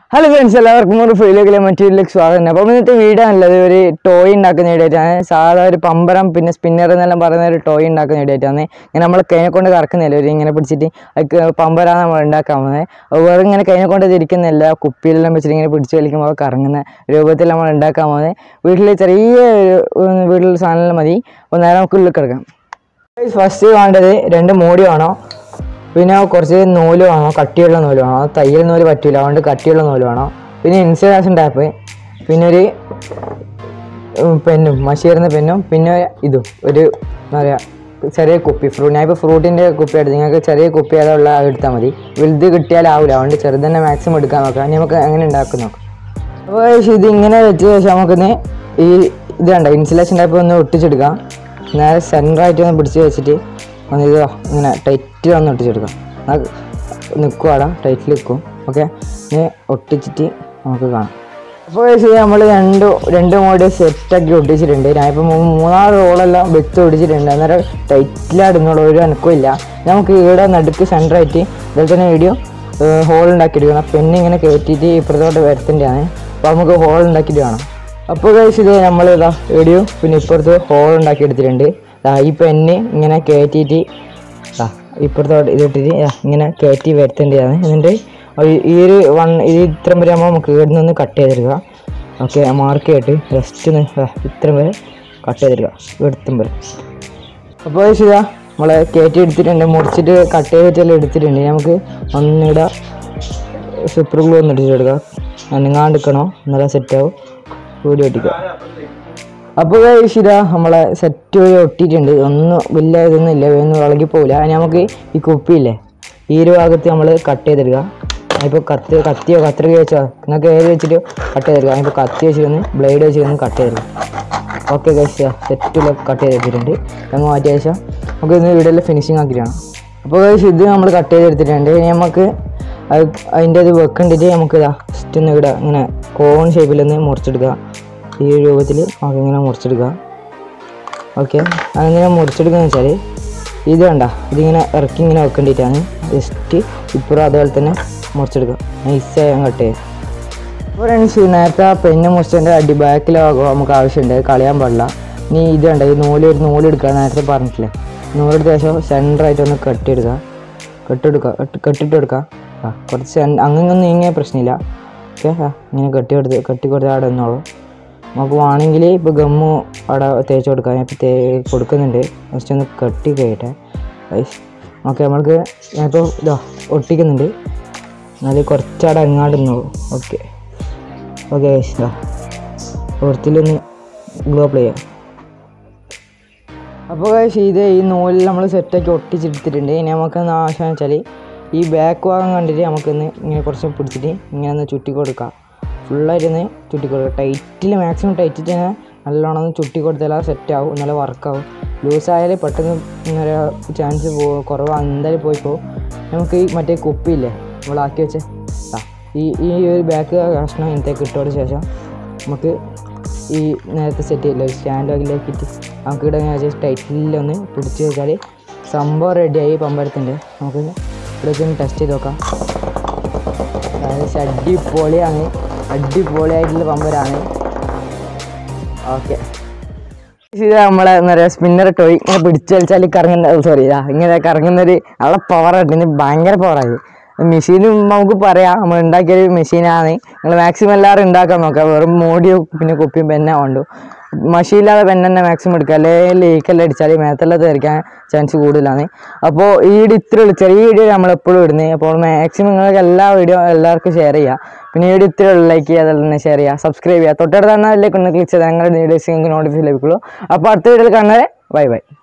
hello friends എല്ലാവർക്കും ഒരു ഫീലിലെ മറ്റൊരിലേക്ക് സ്വാഗതം അപ്പം ഇന്നത്തെ വീഡിയോ നല്ലത് ഒരു ടോയ് ഉണ്ടാക്കുന്ന വീഡിയോയിട്ടാണ് സാധാ ഒരു പമ്പരം പിന്നെ സ്പിന്നർ എന്നെല്ലാം പറയുന്ന ഒരു ടോയ് ഉണ്ടാക്കുന്ന വീഡിയോയിട്ടാണ് ഇങ്ങനെ നമ്മൾ കൈനെ കൊണ്ട് കറക്കുന്നില്ല ഒരു ഇങ്ങനെ പിടിച്ചിട്ട് അതിക്ക് പമ്പരാണ് നമ്മൾ ഉണ്ടാക്കാൻ പോകുന്നത് അപ്പോൾ വെറും ഇങ്ങനെ കൈനെ കൊണ്ട് തിരിക്കുന്നില്ല കുപ്പിയിലെല്ലാം വെച്ചിട്ട് ഇങ്ങനെ പിടിച്ച് വലിക്കുമ്പോൾ കറങ്ങുന്ന രൂപത്തിൽ നമ്മൾ ഉണ്ടാക്കാൻ പോകുന്നത് വീട്ടിൽ ചെറിയ ഒരു വീട്ടിൽ സാധനം മതി അപ്പോൾ നേരെ നമുക്ക് ഉള്ളിൽ കിടക്കാം ഫസ്റ്റ് വേണ്ടത് രണ്ട് മൂടി വേണം പിന്നെ കുറച്ച് നൂല് വേണം കട്ടിയുള്ള നൂല് വേണം തയ്യൽ നൂല് പറ്റില്ല അതുകൊണ്ട് കട്ടിയുള്ള നൂല് വേണം പിന്നെ ഇൻസുലേഷൻ ടാപ്പ് പിന്നെ ഒരു ഉം, പെന്നും മഷീറുന്ന പെന്നും പിന്നെ ഇതും ഒരു എന്താ പറയുക ചെറിയ കുപ്പി ഫ്രൂട്ട് ഞാൻ ഇപ്പോൾ ഫ്രൂട്ടിൻ്റെ കുപ്പി എടുത്ത് നിങ്ങൾക്ക് ചെറിയ കുപ്പി അതുള്ള എടുത്താൽ മതി വലുത് കിട്ടിയാലാവില്ല അതുകൊണ്ട് ചെറുത് തന്നെ മാക്സിമം എടുക്കാൻ നോക്കാം ഇനി നമുക്ക് എങ്ങനെ ഉണ്ടാക്കും നോക്കാം അപ്പോൾ ഇത് ഇങ്ങനെ വെച്ച ശേഷം നമുക്കൊന്ന് ഈ ഇത് കണ്ട ഇൻസുലേഷൻ ടൈപ്പ് ഒന്ന് ഒട്ടിച്ചെടുക്കാം നേരെ സെൻറ്ററായിട്ട് ഒന്ന് പിടിച്ച് വെച്ചിട്ട് ഒന്ന് ഇത് ഇങ്ങനെ ടൈറ്റിൽ ഒന്ന് ഒട്ടിച്ചെടുക്കാം നിൽക്കുവാടാ ടൈറ്റിൽ നിൽക്കും ഓക്കെ ഇനി ഒട്ടിച്ചിട്ട് നമുക്ക് കാണാം അപ്പോൾ നമ്മൾ രണ്ട് രണ്ട് മോഡ് സെറ്റാക്കി ഒട്ടിച്ചിട്ടുണ്ട് ഞാനിപ്പോൾ മൂ- മൂന്നാറ് റോളെല്ലാം വെച്ച് ഒട്ടിച്ചിട്ടുണ്ട് അന്നേരം ടൈറ്റിലാടുന്നുള്ള ഒരു അനക്കവും ഇല്ല നമുക്ക് ഇവിടെ നടുക്ക് സെൻറ്ററായിട്ട് ഇതിൽ തന്നെ വീഡിയോ ഹോൾ ഉണ്ടാക്കിയെടുക്കണം പെണ്ണ് ഇങ്ങനെ കയറ്റിയിട്ട് ഇപ്പുറത്തോട്ട് വരുത്തേണ്ടതാണ് അപ്പോൾ നമുക്ക് ഹോൾ ഉണ്ടാക്കിയിട്ട് വേണം അപ്പോൾ കഴിച്ച് ഇത് നമ്മൾ ഇതാ വീഡിയോ പിന്നെ ഇപ്പുറത്ത് ഹോൾ ഉണ്ടാക്കി എടുത്തിട്ടുണ്ട് ദാ ഈ പെണ്ണ് ഇങ്ങനെ കയറ്റിയിട്ട് ദാ ഇപ്പുറത്തോട്ട് ഇതിട്ടിട്ട് ദാ ഇങ്ങനെ കയറ്റി വരുത്തേണ്ടതാണ് എന്നിട്ട് ഈ- ഈ ഒരു വൺ ഇത് ഇത്രയും വരെ ആകുമ്പോൾ നമുക്ക് ഇവിടെ നിന്ന് കട്ട് ചെയ്തെടുക്കുക ഓക്കെ മാർക്ക് ചെയ്തിട്ട് ജസ്റ്റ് ഒന്ന് ദാ ഇത്രയും വരെ കട്ട് ചെയ്തെടുക്കുക എടുത്തും വരെ അപ്പോൾ ഇതാ നമ്മളെ കയറ്റി എടുത്തിട്ടുണ്ട് മുറിച്ചിട്ട് കട്ട് ചെയ്തിട്ടെല്ലാം എടുത്തിട്ടുണ്ട് നമുക്ക് ഒന്നിട സൂപ്പർ ഗ്ലൂ ഒന്ന് ഇട്ടിട്ട് എടുക്കുക അനങ്ങാണ്ടിക്കണോ നല്ല സെറ്റാവും കൂടി ഒട്ടിക്കുക അപ്പോൾ ഇതാ നമ്മളെ സെറ്റ് പോയി ഒട്ടിയിട്ടുണ്ട് ഒന്നും വലിയ ഇതൊന്നും ഇല്ല ഒന്നും ഇളകി പോകില്ല അതിന് നമുക്ക് ഈ കുപ്പിയില്ലേ ഈ ഒരു ഭാഗത്ത് നമ്മൾ കട്ട് ചെയ്തെടുക്കുക ഇപ്പോൾ കത്തി കത്തിയോ കത്രിക വെച്ചോ നിങ്ങൾക്ക് ഏത് വെച്ചിട്ട് കട്ട് ചെയ്തെടുക്കുക അതിപ്പോൾ കത്തി വെച്ചിട്ടൊന്ന് ബ്ലേഡ് വെച്ചിട്ടൊന്ന് കട്ട് ചെയ്തെടുക്കുക ഓക്കെ കഴിച്ച സെറ്റിൽ കട്ട് ചെയ്തെടുത്തിട്ടുണ്ട് അങ്ങ് മാറ്റിയ ശേഷം നമുക്ക് ഇന്ന് വീഡിയോയിൽ ഫിനിഷിങ് ആക്കിയിട്ടാണ് അപ്പോൾ കഴിച്ച് ഇത് നമ്മൾ കട്ട് ചെയ്തെടുത്തിട്ടുണ്ട് ഇനി നമുക്ക് അത് അതിൻ്റെ ഇത് വെക്കണ്ടിട്ട് നമുക്ക് ഇതാ ജസ്റ്റ് ഒന്ന് ഇവിടെ ഇങ്ങനെ കോൺ ഷേപ്പിലൊന്ന് മുറിച്ചെടുക്കുക ഈ ഒരു രൂപത്തിൽ നമുക്ക് ഇങ്ങനെ മുറിച്ചെടുക്കുക ഓക്കെ അങ്ങനെ മുറിച്ചെടുക്കുക വെച്ചാൽ ഇത് വേണ്ട ഇതിങ്ങനെ ഇറക്കി ഇങ്ങനെ വെക്കേണ്ടിയിട്ടാണ് ജസ്റ്റ് ഇപ്പുറം അതുപോലെ തന്നെ മുറിച്ചെടുക്കുക നൈസായി കട്ട് ചെയ്യും അപ്പോൾ ഫ്രണ്ട്സ് നേരത്തെ ആ പെണ്ണ് മുറിച്ചതിൻ്റെ അടി ബാക്കിലാകുമ്പോൾ നമുക്ക് ആവശ്യമുണ്ട് അത് കളയാൻ പാടില്ല ഇനി ഇത് വേണ്ട ഈ നൂല് ഒരു നൂല് എടുക്കുക നേരത്തെ പറഞ്ഞിട്ടില്ലേ നൂലെടുത്ത ശേഷം സെൻറ്ററായിട്ട് ഒന്ന് കെട്ടിയെടുക്കുക കെട്ടെടുക്കുക കെട്ടി- കെട്ടിട്ട് എടുക്കുക ആ കുറച്ച് സെൻ- അങ്ങനെ നീങ്ങിയ പ്രശ്നമില്ല ഓക്കെ ആ ഇങ്ങനെ കെട്ടി കൊടുത്ത് കെട്ടി കൊടുത്ത് അവിടെ നിന്നോളൂ നമുക്ക് വേണമെങ്കിൽ ഇപ്പോൾ ഗമ്മു അവിടെ തേച്ച് കൊടുക്കാം ഞാൻ ഇപ്പോൾ തേ കൊടുക്കുന്നുണ്ട് ജസ്റ്റ് ഒന്ന് കെട്ടി കഴിയട്ടെ ഓക്കെ നമ്മൾക്ക് ഞാനിപ്പോൾ ഇതാ ഒട്ടിക്കുന്നുണ്ട് എന്നാലും കുറച്ചവിടെ അങ്ങാണ്ട് നിന്നോളൂ ഓക്കെ ഓക്കെ ഇതാ പുറത്തിലൊന്ന് ഗ്ലോ അപ്ലൈ ചെയ്യാം അപ്പോൾ കഴിച്ച് ഇത് ഈ നൂലിൽ നമ്മൾ സെറ്റാക്കി ഒട്ടിച്ചെടുത്തിട്ടുണ്ട് ഇനി നമുക്കൊന്ന് ആവശ്യം വെച്ചാൽ ഈ ബാക്ക് ഭാഗം കണ്ടിട്ട് നമുക്കൊന്ന് ഇങ്ങനെ കുറച്ച് പിടിച്ചിട്ട് ഇങ്ങനെ ഒന്ന് ചുറ്റി കൊടുക്കാം ഫുള്ളായിട്ടൊന്ന് ചുറ്റി കൊടുക്കുക ടൈറ്റിൽ മാക്സിമം ടൈറ്റിട്ട് തന്നെ നല്ലോണം ഒന്ന് ചുറ്റി കൊടുത്താൽ അത് സെറ്റാവും നല്ല വർക്കാവും ലൂസായാൽ പെട്ടെന്ന് ഇങ്ങനെ ചാൻസ് പോ കുറവാണ് എന്തായാലും പോയി പോകും നമുക്ക് ഈ മറ്റേ കുപ്പിയില്ലേ നമ്മളാക്കി വെച്ച ആ ഈ ഈ ഒരു ബാക്ക് കഷ്ണം ഇന്നത്തേക്ക് ഇട്ടോടെ ശേഷം നമുക്ക് ഈ നേരത്തെ സെറ്റ് ചെയ്യില്ല ഒരു സ്റ്റാൻഡ് ബാഗിലേക്കിട്ട് നമുക്ക് ഇവിടെ ഇങ്ങനെ ടൈറ്റിലൊന്ന് പിടിച്ച് വെച്ചാൽ സംഭവം റെഡിയായി പമ്പരത്തിൻ്റെ നമുക്ക് ഇവിടെ ഒന്ന് ടെസ്റ്റ് ചെയ്ത് നോക്കാം അതായത് അടിപൊളിയാണ് അടിപൊളിയായിട്ടുള്ള പമ്പരാണ് ഓക്കെ ഇത് നമ്മളെ എന്താ പറയുക സ്പിന്നർ ടോയ് ഇങ്ങനെ പിടിച്ചു വലിച്ചാൽ കറങ്ങുന്ന സോറി ഇങ്ങനെ കറങ്ങുന്നൊരു നല്ല പവറായിട്ട് ഇതിന് ഭയങ്കര പവറായി മെഷീനും നമുക്ക് പറയാം നമ്മൾ ഉണ്ടാക്കിയൊരു മെഷീനാണ് നിങ്ങൾ മാക്സിമം എല്ലാവരും ഉണ്ടാക്കാൻ നോക്കുക വെറും മോഡിയും പിന്നെ കുപ്പിയും പെന്നെ കൊണ്ടു മഷീനില്ലാതെ പെൻ തന്നെ മാക്സിമം എടുക്കുക അല്ലെങ്കിൽ ലീക്കെല്ലാം അടിച്ചാൽ മേത്തെല്ലാം തെറിക്കാൻ ചാൻസ് കൂടുതലാണ് അപ്പോൾ ഈ വീഡിയോ ഇത്രേ ഉള്ളൂ ചെറിയ വീഡിയോ നമ്മൾ എപ്പോഴും ഇടുന്നത് അപ്പോൾ മാക്സിമം നിങ്ങൾക്ക് എല്ലാ വീഡിയോ എല്ലാവർക്കും ഷെയർ ചെയ്യുക പിന്നെ ഈ വീഡിയോ ഇത്രേ ഉള്ളൂ ലൈക്ക് ചെയ്യുക അതുപോലെ തന്നെ ഷെയർ ചെയ്യുക സബ്സ്ക്രൈബ് ചെയ്യുക തൊട്ടടുത്ത് തന്നെ അതിലേക്ക് ഒന്ന് ക്ലിക്ക് ചെയ്താൽ ഞങ്ങളുടെ വീഡിയോസ് നിങ്ങൾക്ക് നോട്ടിഫിക്കേഷൻ ലഭിക്കുള്ളൂ അപ്പോൾ അടുത്ത വീഡിയോയിൽ കാണാതെ ബൈ ബൈ